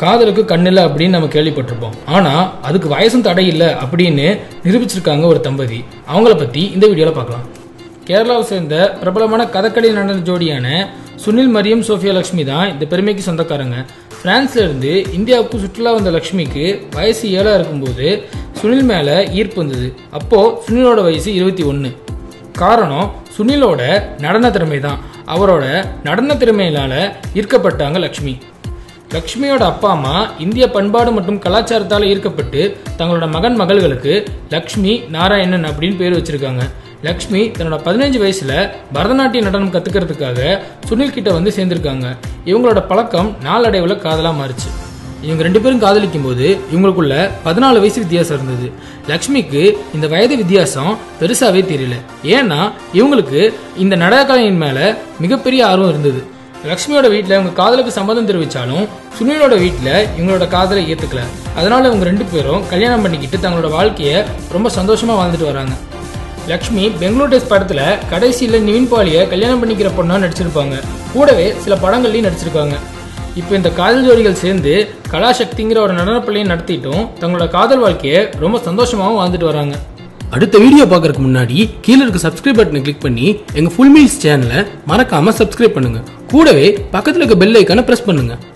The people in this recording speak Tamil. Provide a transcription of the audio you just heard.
காதலுக்கு கண்ணில்ல அப்படின்னு நம்ம கேள்விப்பட்டிருப்போம் ஆனா அதுக்கு வயசும் தடை இல்லை அப்படின்னு நிரூபிச்சிருக்காங்க ஒரு தம்பதி அவங்கள பத்தி இந்த வீடியோல பார்க்கலாம் கேரளாவை சேர்ந்த பிரபலமான கதகளி நடன ஜோடியான சுனில் மரியம் சோஃபியா லட்சுமி தான் இந்த பெருமைக்கு சொந்தக்காரங்க பிரான்ஸ்ல இருந்து இந்தியாவுக்கு சுற்றுலா வந்த லட்சுமிக்கு வயசு ஏழா இருக்கும்போது சுனில் மேல ஈர்ப்பு வந்தது அப்போ சுனிலோட வயசு இருபத்தி ஒன்று காரணம் சுனிலோட நடன திறமை தான் அவரோட நடன திறமையினால ஈர்க்கப்பட்டாங்க லக்ஷ்மி லக்ஷ்மியோட அப்பா அம்மா இந்திய பண்பாடு மற்றும் கலாச்சாரத்தால் ஈர்க்கப்பட்டு தங்களோட மகன் மகள்களுக்கு லக்ஷ்மி நாராயணன் அப்படின்னு பேர் வச்சிருக்காங்க லக்ஷ்மி தன்னோட பதினஞ்சு வயசுல பரதநாட்டிய நடனம் கத்துக்கிறதுக்காக சுனில் கிட்ட வந்து சேர்ந்திருக்காங்க இவங்களோட பழக்கம் நாளடைவுல காதலா மாறுச்சு இவங்க ரெண்டு பேரும் காதலிக்கும் போது இவங்களுக்குள்ள பதினாலு வயசு வித்தியாசம் இருந்தது லக்ஷ்மிக்கு இந்த வயது வித்தியாசம் பெருசாவே தெரியல ஏன்னா இவங்களுக்கு இந்த நடனக்கலையின் மேல மிகப்பெரிய ஆர்வம் இருந்தது லக்ஷ்மியோட வீட்டில் இவங்க காதலுக்கு சம்மதம் தெரிவிச்சாலும் சுனிலோட வீட்டில் இவங்களோட காதலை ஏத்துக்கல அதனால இவங்க ரெண்டு பேரும் கல்யாணம் பண்ணிக்கிட்டு தங்களோட வாழ்க்கையை ரொம்ப சந்தோஷமா வாழ்ந்துட்டு வராங்க லக்ஷ்மி பெங்களூர் டேஸ் படத்துல கடைசியில நிவின் பாலிய கல்யாணம் பண்ணிக்கிற பொண்ணா நடிச்சிருப்பாங்க கூடவே சில படங்கள்லயும் நடிச்சிருக்காங்க இப்போ இந்த காதல் ஜோடிகள் சேர்ந்து கலாசக்திங்கிற ஒரு நடனப்பள்ளியை நடத்திட்டும் தங்களோட காதல் வாழ்க்கையை ரொம்ப சந்தோஷமாவும் வாழ்ந்துட்டு வராங்க அடுத்த வீடியோ பார்க்கறதுக்கு முன்னாடி கீழே இருக்க சப்ஸ்கிரைப் பட்டனை கிளிக் பண்ணி எங்க ஃபுல் மீல்ஸ் சேனலை மறக்காம சப்ஸ்கிரைப் பண்ணுங்க கூடவே பக்கத்துல இருக்க பெல் ஐக்கானை பிரஸ் பண்ணுங்க